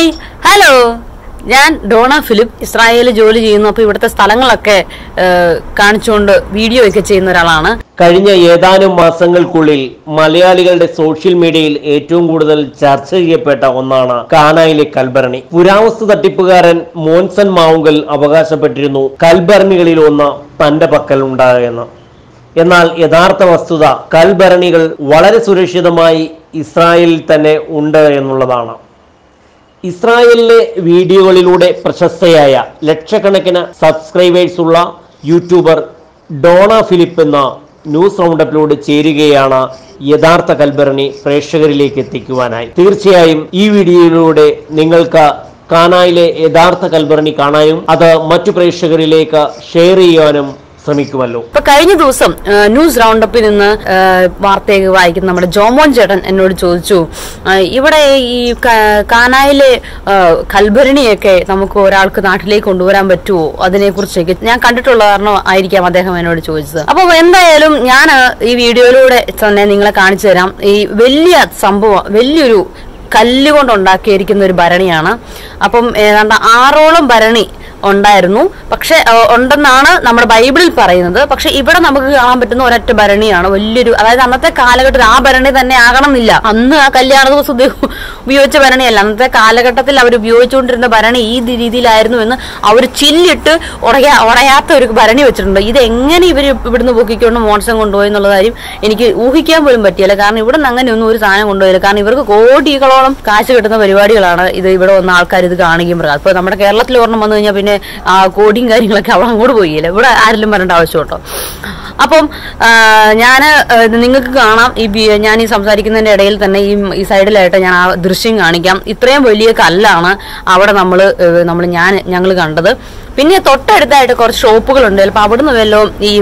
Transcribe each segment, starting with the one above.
hi hello ഞാൻ Dona Philip ഇസ്രായേലിൽ ജോലി ചെയ്യുന്നു അപ്പോൾ ഇവിടുത്തെ സ്ഥലങ്ങളൊക്കെ ഏഹ്, കാണിച്ചുകൊണ്ട് വീഡിയോ ഒക്കെ ചെയ്യുന്ന ഒരാളാണ് കഴിഞ്ഞ ഏതാനും മാസങ്ങൾക്കുള്ളിൽ മലയാളികളുടെ സോഷ്യൽ മീഡിയയിൽ ഏറ്റവും കൂടുതൽ ചർച്ച ചെയ്യപ്പെട്ട ഒന്നാണ് കാനായിലെ കൽഭരണി പുരാവസ്തു തട്ടിപ്പുകാരൻ മോൻസൺ മാവുങ്കൽ അവകാശപ്പെട്ടിരുന്നു കൽഭരണികളിൽ ഒന്ന് തന്റെ പക്കൽ ഉണ്ടായെന്ന് എന്നാൽ യഥാർത്ഥ വസ്തുത കൽഭരണികൾ വളരെ സുരക്ഷിതമായി ഇസ്രായേലിൽ തന്നെ ഉണ്ട് എന്നുള്ളതാണ് ഇസ്രായേലിലെ വീഡിയോകളിലൂടെ പ്രശസ്തയായ ലക്ഷക്കണക്കിന് സബ്സ്ക്രൈബേഴ്സ് ഉള്ള യൂട്യൂബർ ഡോണ ഫിലിപ്പ് എന്ന ന്യൂസ് റൗണ്ടപ്പിലൂടെ ചേരുകയാണ് യഥാർത്ഥ കൽഭരണി പ്രേക്ഷകരിലേക്ക് എത്തിക്കുവാനായി തീർച്ചയായും ഈ വീഡിയോയിലൂടെ നിങ്ങൾക്ക് കാനായിലെ യഥാർത്ഥ കൽഭരണി കാണാനും അത് മറ്റു പ്രേക്ഷകരിലേക്ക് ഷെയർ ചെയ്യാനും ശ്രമിക്കുമല്ലോ ഇപ്പൊ കഴിഞ്ഞ ദിവസം ഏഹ്, ന്യൂസ് റൗണ്ടപ്പിൽ നിന്ന് ഏഹ്, വാർത്തയൊക്കെ വായിക്കുന്ന നമ്മുടെ ജോമോൻ ചേട്ടൻ എന്നോട് ചോദിച്ചു ഏഹ്, ഇവിടെ ഈ ക- കാനായിലെ ഏഹ്, കൽഭരണിയൊക്കെ നമുക്ക് ഒരാൾക്ക് നാട്ടിലേക്ക് കൊണ്ടുവരാൻ പറ്റുമോ അതിനെ കുറിച്ചൊക്കെ ഞാൻ കണ്ടിട്ടുള്ള കാരണം ആയിരിക്കാം അദ്ദേഹം എന്നോട് ചോദിച്ചത് അപ്പൊ എന്തായാലും ഞാൻ ഈ വീഡിയോയിലൂടെ തന്നെ നിങ്ങളെ കാണിച്ചു തരാം ഈ വലിയ സംഭവം വലിയൊരു കല്ലുകൊണ്ട് ഉണ്ടാക്കിയിരിക്കുന്ന ഒരു ഭരണിയാണ് അപ്പം ഏതാണ്ട് ആറോളം ഭരണി ഉണ്ടായിരുന്നു പക്ഷെ ഏഹ്, ഉണ്ടെന്നാണ് നമ്മുടെ ബൈബിളിൽ പറയുന്നത് പക്ഷെ ഇവിടെ നമുക്ക് കാണാൻ പറ്റുന്ന ഒരൊറ്റ ഭരണിയാണ് വലിയൊരു അതായത് അന്നത്തെ കാലഘട്ടത്തിൽ ആ ഭരണി തന്നെ ആകണമെന്നില്ല അന്ന് ആ കല്യാണ ദിവസം ഉപയോ- ഉപയോഗിച്ച ഭരണിയല്ല അന്നത്തെ കാലഘട്ടത്തിൽ അവർ ഉപയോഗിച്ചുകൊണ്ടിരുന്ന ഭരണി ഈ ദി- രീതിയിലായിരുന്നു എന്ന് അവർ ചില്ലിട്ട് ഉടയാ ഉടയാത്ത ഒരു ഭരണി വെച്ചിട്ടുണ്ട് ഇത് എങ്ങനെ ഇവർ ഇവിടുന്ന് പൊക്കിക്കൊണ്ട് മോൺസം കൊണ്ടുപോയി എന്നുള്ള കാര്യം എനിക്ക് ഊഹിക്കാൻ പോലും പറ്റിയില്ല കാരണം ഇവിടെ നിന്ന് അങ്ങനെയൊന്നും ഒരു സാധനം കൊണ്ടുപോയില്ല കാരണം ഇവർക്ക് കോടികളോളം കാശ് കിട്ടുന്ന പരിപാടികളാണ് ഇത് ഇവിടെ വന്ന ആൾക്കാർ ഇത് കാണുകയും പറയുക അപ്പോൾ നമ്മുടെ കേരളത്തിൽ ഒരെണ്ണം വന്നു കഴിഞ്ഞാൽ പിന്നെ ആ കോടിയും കാര്യങ്ങളൊക്കെ അവിടെ അങ്ങോട്ട് പോയില്ല ഇവിടെ ആരെങ്കിലും വരേണ്ട ആവശ്യം കേട്ടോ അപ്പം ഞാൻ നിങ്ങൾക്ക് കാണാം ഈ ബി- ഞാൻ ഈ സംസാരിക്കുന്നതിന്റെ ഇടയിൽ തന്നെ ഈ ഈ സൈഡിലായിട്ട് ഞാൻ ആ ദൃശ്യം കാണിക്കാം ഇത്രയും വലിയ കല്ലാണ് അവിടെ നമ്മൾ നമ്മൾ ഞാൻ ഞങ്ങൾ കണ്ടത് പിന്നെ തൊട്ടടുത്തായിട്ട് കുറച്ച് ഷോപ്പുകളുണ്ട് ചിലപ്പോൾ അവിടുന്ന് വല്ലതും ഈ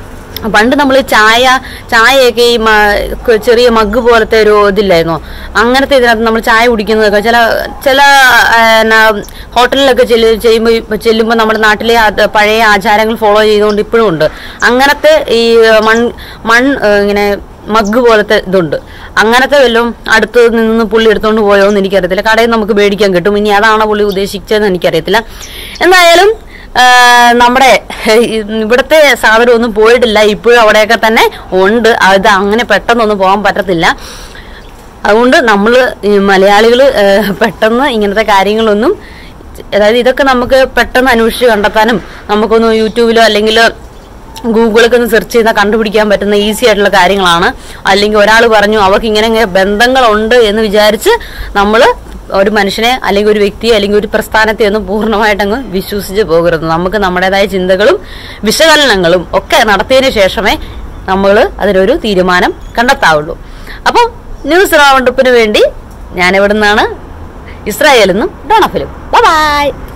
പണ്ട് നമ്മൾ ചായ ചായയൊക്കെ ഈ മ- ക- ചെറിയ മഗ് പോലത്തെ ഒരു ഇതില്ലായിരുന്നോ അങ്ങനത്തെ ഇതിനകത്ത് നമ്മൾ ചായ കുടിക്കുന്നതൊക്കെ ചില ചില ആ, എന്നാ, ഹോട്ടലിലൊക്കെ ചെല്ലു ചെയ്യുമ്പോൾ ചെല്ലുമ്പോൾ നമ്മുടെ നാട്ടിലെ അത് പഴയ ആചാരങ്ങൾ ഫോളോ ചെയ്തുകൊണ്ട് ഇപ്പോഴും ഉണ്ട് അങ്ങനത്തെ ഈ മൺ മൺ ഏ, ഇങ്ങനെ മഗ് പോലത്തെ ഇതുണ്ട് അങ്ങനത്തെ വല്ലതും അടുത്ത് നിന്ന് പുള്ളി എടുത്തുകൊണ്ട് പോയോ എന്ന് എനിക്കറിയത്തില്ല കടയിൽ നമുക്ക് മേടിക്കാൻ കിട്ടും ഇനി അതാണോ പുള്ളി ഉദ്ദേശിച്ചതെന്ന് എനിക്കറിയത്തില്ല എന്തായാലും ആ, നമ്മുടെ ഇവിടുത്തെ സാധനം ഒന്നും പോയിട്ടില്ല ഇപ്പോഴും അവിടെയൊക്കെ തന്നെ ഉണ്ട് അത് അങ്ങനെ പെട്ടെന്നൊന്നും പോകാൻ പറ്റത്തില്ല അതുകൊണ്ട് നമ്മൾ മലയാളികൾ പെട്ടെന്ന് ഇങ്ങനത്തെ കാര്യങ്ങളൊന്നും അതായത് ഇതൊക്കെ നമുക്ക് പെട്ടെന്ന് അന്വേഷിച്ച് കണ്ടെത്താനും നമുക്കൊന്ന് യൂട്യൂബിലോ അല്ലെങ്കിൽ ഗൂഗിളൊക്കെ ഒന്ന് സെർച്ച് ചെയ്താൽ കണ്ടുപിടിക്കാൻ പറ്റുന്ന ഈസി ആയിട്ടുള്ള കാര്യങ്ങളാണ് അല്ലെങ്കിൽ ഒരാൾ പറഞ്ഞു അവർക്ക് ഇങ്ങനെ ഇങ്ങനെ ബന്ധങ്ങളുണ്ട് എന്ന് വിചാരിച്ച് നമ്മൾ ഒരു മനുഷ്യനെ അല്ലെങ്കിൽ ഒരു വ്യക്തിയെ അല്ലെങ്കിൽ ഒരു പ്രസ്ഥാനത്തെ ഒന്നും പൂർണ്ണമായിട്ടങ്ങ് വിശ്വസിച്ച് പോകരുത് നമുക്ക് നമ്മുടേതായ ചിന്തകളും വിശകലനങ്ങളും ഒക്കെ നടത്തിയതിന് ശേഷമേ നമ്മൾ അതിനൊരു തീരുമാനം കണ്ടെത്താവുള്ളൂ അപ്പം ന്യൂസ് റൗണ്ടപ്പിന് വേണ്ടി ഞാൻ ഇവിടെ നിന്നാണ് ഇസ്രായേലിൽ നിന്നും ഡോണഫിലും ബൈ